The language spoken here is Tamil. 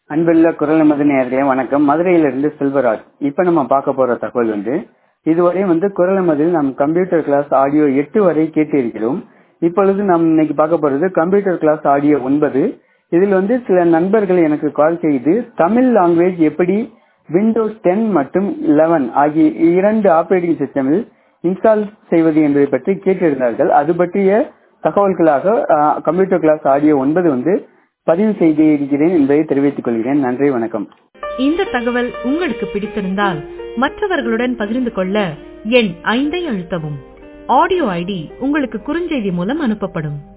அன்புள்ள குரல் நமது நேயர்களே வணக்கம் மதுரையிலிருந்து செல்வராஜ் இப்ப நம்ம பார்க்க போற தகவல் வந்து இதுவரை வந்து குரல் நமதில் நாம் கம்ப்யூட்டர் கிளாஸ் ஆடியோ எட்டு வரை கேட்டு இருக்கிறோம் இப்பொழுது நாம் இன்னைக்கு பார்க்க போறது கம்ப்யூட்டர் கிளாஸ் ஆடியோ ஒன்பது இதில் வந்து சில நண்பர்கள் எனக்கு கால் செய்து தமிழ் லாங்குவேஜ் எப்படி விண்டோஸ் டென் மற்றும் லெவன் ஆகிய இரண்டு ஆபரேட்டிங் சிஸ்டமில் இன்ஸ்டால் செய்வது என்பதை பற்றி கேட்டிருந்தார்கள் அது பற்றிய தகவல்களாக கம்ப்யூட்டர் கிளாஸ் ஆடியோ ஒன்பது வந்து பதிவு செய்து இருக்கிறேன் என்பதை தெரிவித்துக் கொள்கிறேன் நன்றி வணக்கம் இந்த தகவல் உங்களுக்கு பிடித்திருந்தால் மற்றவர்களுடன் பகிர்ந்து கொள்ள எண் ஐந்தை அழுத்தவும் ஆடியோ ஐடி உங்களுக்கு குறுஞ்செய்தி மூலம் அனுப்பப்படும்